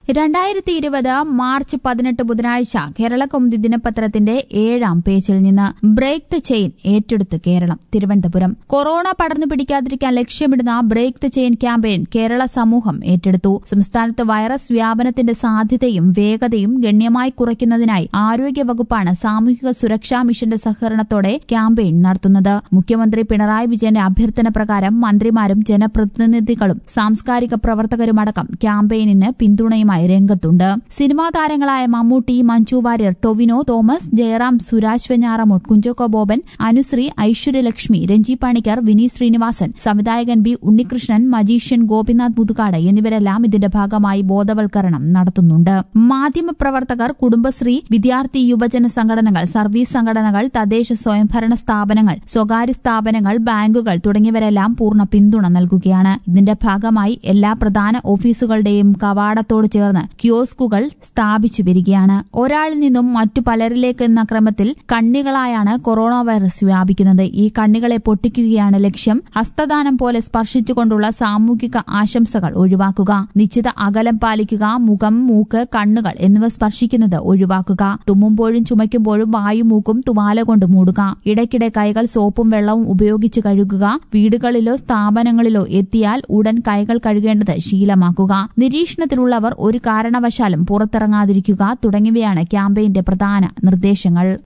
രണ്ടായിരത്തി ഇരുപത് മാർച്ച് പതിനെട്ട് ബുധനാഴ്ച കേരളകൗമുദി ദിനപത്രത്തിന്റെ ഏഴാം പേജിൽ നിന്ന് ബ്രേക്ക് ദ ചെയിൻ ഏറ്റെടുത്ത് കേരളം തിരുവനന്തപുരം കൊറോണ പടർന്നു പിടിക്കാതിരിക്കാൻ ലക്ഷ്യമിടുന്ന break the chain campaign Kerala സമൂഹം ഏറ്റെടുത്തു സംസ്ഥാനത്ത് വൈറസ് വ്യാപനത്തിന്റെ സാധ്യതയും വേഗതയും ഗണ്യമായി കുറയ്ക്കുന്നതിനായി ആരോഗ്യവകുപ്പാണ് സാമൂഹിക സുരക്ഷാ മിഷന്റെ സഹകരണത്തോടെ ക്യാമ്പയിൻ നടത്തുന്നത് മുഖ്യമന്ത്രി പിണറായി വിജയന്റെ അഭ്യർത്ഥന പ്രകാരം മന്ത്രിമാരും ജനപ്രതിനിധികളും സാംസ്കാരിക പ്രവർത്തകരുമടക്കം ക്യാമ്പയിനിന് പിന്തുണയുമായി രംഗത്തുണ്ട് സിനിമാ താരങ്ങളായ മമ്മൂട്ടി മഞ്ജു വാര്യർ ടൊവിനോ തോമസ് ജയറാം സുരാജ് വെഞ്ഞാറമൂട്ട് കുഞ്ചോക്കോ ബോബൻ അനുശ്രീ ഐശ്വര്യലക്ഷ്മി രഞ്ജി പണിക്കർ വിനീത് ശ്രീനിവാസൻ സംവിധായകൻ ബി ഉണ്ണികൃഷ്ണൻ മജീഷ്യൻ ഗോപിനാഥ് മുതുകാട് എന്നിവരെല്ലാം ഇതിന്റെ ഭാഗമായി ബോധവൽക്കരണം നടത്തുന്നുണ്ട് മാധ്യമപ്രവർത്തകർ കുടുംബശ്രീ വിദ്യാർത്ഥി യുവജന സംഘടനകൾ സർവീസ് സംഘടനകൾ തദ്ദേശ സ്വയംഭരണ സ്ഥാപനങ്ങൾ സ്വകാര്യ സ്ഥാപനങ്ങൾ ബാങ്കുകൾ തുടങ്ങിയവരെല്ലാം പൂർണ്ണ പിന്തുണ നൽകുകയാണ് ഇതിന്റെ ഭാഗമായി എല്ലാ പ്രധാന ഓഫീസുകളുടെയും കവാടത്തോട് ചേർന്ന് കിയോസ്കുകൾ സ്ഥാപിച്ചു വരികയാണ് ഒരാളിൽ നിന്നും മറ്റു പലരിലേക്ക് എന്ന ക്രമത്തിൽ കണ്ണികളായാണ് കൊറോണ വൈറസ് വ്യാപിക്കുന്നത് ഈ കണ്ണികളെ പൊട്ടിക്കുകയാണ് ലക്ഷ്യം ഹസ്തദാനം പോലെ സ്പർശിച്ചുകൊണ്ടുള്ള സാമൂഹിക ആശംസകൾ ഒഴിവാക്കുക നിശ്ചിത അകലം പാലിക്കുക മുഖം മൂക്ക് കണ്ണുകൾ എന്നിവ സ്പർശിക്കുന്നത് ഒഴിവാക്കുക തുമ്മുമ്പോഴും ചുമയ്ക്കുമ്പോഴും വായും മൂക്കും തുവാല കൊണ്ട് മൂടുക ഇടയ്ക്കിടെ കൈകൾ സോപ്പും വെള്ളവും ഉപയോഗിച്ച് കഴുകുക വീടുകളിലോ സ്ഥാപനങ്ങളിലോ എത്തിയാൽ ഉടൻ കൈകൾ കഴുകേണ്ടത് ശീലമാക്കുക നിരീക്ഷണത്തിലുള്ളവർ ഒരു കാരണവശാലും പുറത്തിറങ്ങാതിരിക്കുക തുടങ്ങിയവയാണ് ക്യാമ്പയിന്റെ പ്രധാന നിർദ്ദേശങ്ങൾ